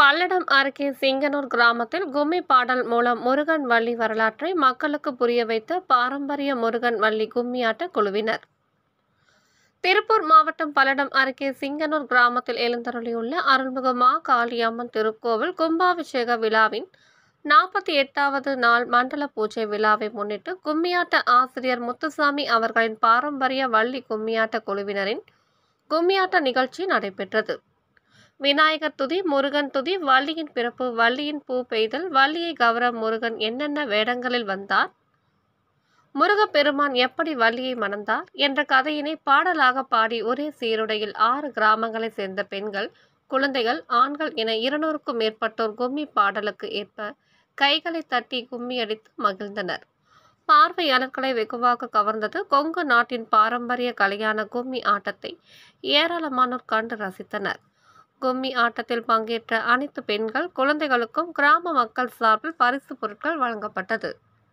பல்லடம் அருகே சிங்கனூர் கிராமத்தில் கும்மி பாடல் மூலம் முருகன் வள்ளி வரலாற்றை மக்களுக்கு புரிய வைத்த பாரம்பரிய முருகன் வள்ளி கும்மியாட்ட குழுவினர் திருப்பூர் மாவட்டம் பல்லடம் அருகே சிங்கனூர் கிராமத்தில் எழுந்தருளியுள்ள அருள்மிகு மா காளியம்மன் திருக்கோவில் கும்பாபிஷேக விழாவின் நாற்பத்தி எட்டாவது நாள் மண்டல பூஜை விழாவை முன்னிட்டு கும்மியாட்ட ஆசிரியர் முத்துசாமி அவர்களின் பாரம்பரிய வள்ளி கும்மியாட்ட குழுவினரின் கும்மியாட்ட நிகழ்ச்சி நடைபெற்றது விநாயகர் துதி முருகன் துதி வள்ளியின் பிறப்பு வள்ளியின் பூ பெய்தல் வள்ளியை கவர முருகன் என்னென்ன வேடங்களில் வந்தார் முருகப்பெருமான் எப்படி வள்ளியை மணந்தார் என்ற கதையினை பாடலாக பாடி ஒரே சீருடையில் ஆறு கிராமங்களைச் சேர்ந்த பெண்கள் குழந்தைகள் ஆண்கள் என இருநூறுக்கும் மேற்பட்டோர் கும்மி பாடலுக்கு ஏற்ப கைகளை தட்டி கும்மி அடித்து மகிழ்ந்தனர் பார்வையாளர்களை வெகுவாக கவர்ந்தது கொங்கு நாட்டின் பாரம்பரிய கலையான கும்மி ஆட்டத்தை ஏராளமானோர் கண்டு ரசித்தனர் கும்மி ஆட்டத்தில் பங்கேற்ற அனைத்து பெண்கள் குழந்தைகளுக்கும் கிராம மக்கள் சார்பில் பரிசு பொருட்கள் வழங்கப்பட்டது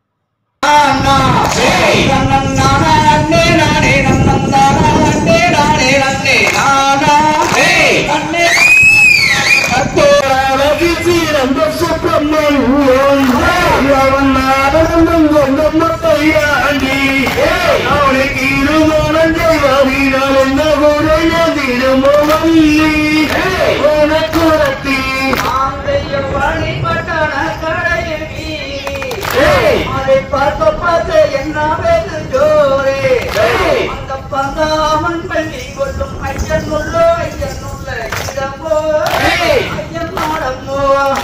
பார்க்க பார்க்க என்ன வேறு ஜோரே அந்த பங்காமன் பள்ளி கொள்ளும் ஐயன் உள்ள ஐயன் உள்ள இடமோ ஐயன் மாடமோ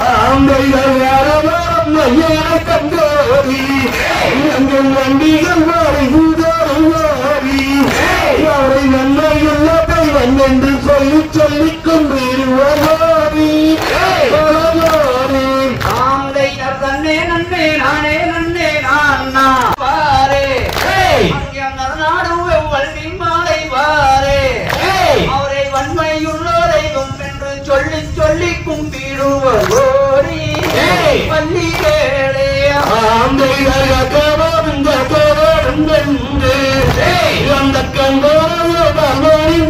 என்று சொல்லி சொல்லிக் கொண்டிருவாரி ஆந்தையர் தன்னே நன்னே நானே நன்னே நான்னா பாரே அங்கே நாடு வள்ளி மாலை வாரே அவரை வன்மையுள்ளோரை என்று சொல்லி சொல்லி கும்பிடுவோரி பள்ளி வேளே அந்த கண்டோரிந்து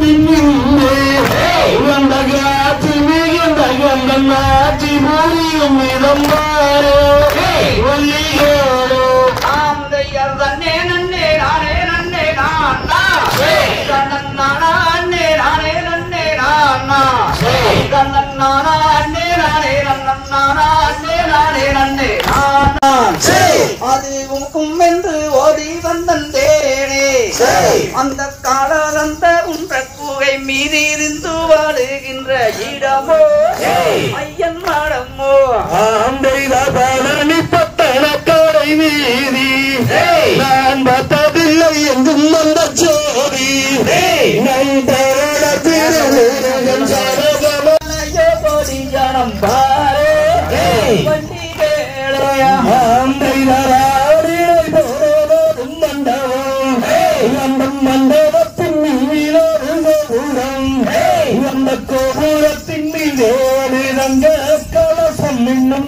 அந்த காட்சி மிகுந்த கண்டன் ஆட்சி புரியும் இடம் பாரோ வள்ளியோடோ ஆந்தையர் தன்னே நன்னே நானே நன்னே நான்னா கண்ணன் நானா அண்ணே நானே நன்னே நான்னா கண்ணன் நானா அண்ணே நானே நன்னன் நானா அண்ணே நானே நன்னே நானா அது உமக்கும் என்று ஓடி வந்தேனே அந்த காலாலந்த உன்ற கூகை மீறி இருந்து வாழுகின்ற இடமோ ஐயன் மாடமோ பழனி பட்டண கடை வீதி நான் பார்த்ததில்லை எங்கும் வந்த ஜோதி நண்பரோட திருமுருகன் சரகம மலையோ கோடி ஜனம் பாரே வண்டி வேளையா மண்டபத்தின் அந்த கோபுரத்தின் மீது ரங்க கலசம் இன்னும்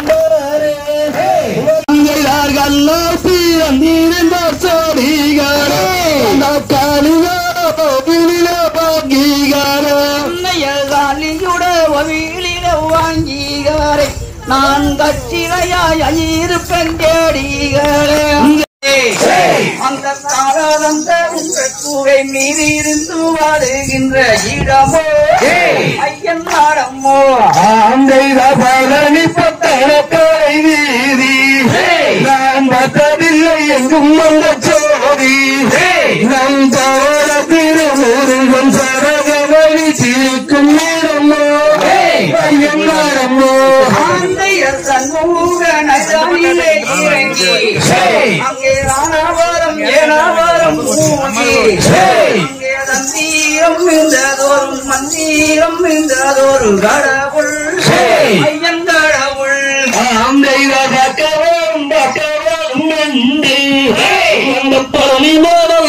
பிறந்திருந்தார் சோடிகாரே அந்த காளிகா கோவிலில பாக்கிகாரே அன்னையகாலியுட வீழில வாங்கிகாரை நான் கச்சிலையாய் இருப்பேன் தேடிகளே அந்த காலாந்த உங்க கூரை மீது இருந்து வாடுகின்ற இடமோ ஐயன் நாடமோ பழனி பட்டண கடை வீதி நான் பார்த்ததில்லை எங்கும் வந்த சோதி நம் தவற திருமுருகன் சரகவழி தீர்க்கும் நேரமோ ஐயன் நேரமோ ஆந்தையர் சண்முக நகரிலே இறங்கி அங்கே ராணாவரம் ஏனாவரம் பூங்கி அங்கே தந்தீரம் இருந்ததோறும் மந்தீரம் இருந்ததோரு கடவுள் ஐயன் கடவுள் ஆம் தெய்வ பக்கவம் பக்கவம் நன்றி அந்த பழனி மரம்